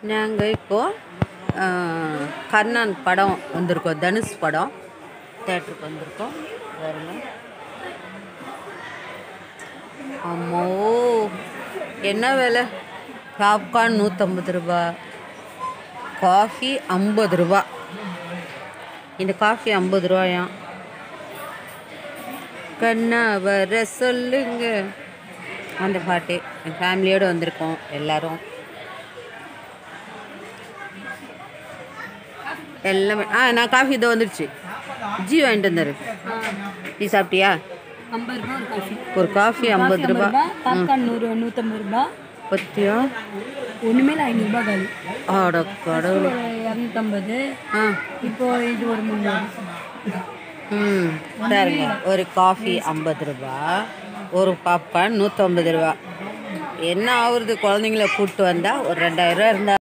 நாங்கள் இப்போது கர்ணன் படம் வந்திருக்கோம் தனுஷ் படம் தேட்டருக்கு வந்திருக்கோம் பாருங்க அம்மோ என்ன விலை பாப்கார்ன் நூற்றம்பது ரூபா காஃபி ஐம்பது ரூபா இந்த காஃபி ஐம்பது ரூபாயாம் கண்ணா வர சொல்லுங்க அந்த பாட்டு என் ஃபேமிலியோடு வந்திருக்கோம் எல்லாரும் எல்லாமே ஆ நான் காஃபி இதோ வந்துடுச்சு ஜி வாங்கிட்டு வந்தாரு நீ சாப்பிட்டியா ஐம்பது ரூபா ஒரு காஃபி ஒரு காஃபி ஐம்பது ரூபா பாப்கார்ன் நூறு நூற்றம்பது ரூபா பத்தியா ஒன்றுமே இல்லை ஐநூறுரூபா காலி ஆட கடவுள் ஒரு இரநூத்தம்பது ஆ இப்போ இது ஒரு முந்நூறு ம் பாருங்க ஒரு காஃபி ஐம்பது ரூபா ஒரு பாப்கார்ன் நூற்றம்பது ரூபா என்ன ஆகுறது குழந்தைங்கள கூப்பிட்டு வந்தால் ஒரு ரெண்டாயிரம் ரூபா இருந்தால்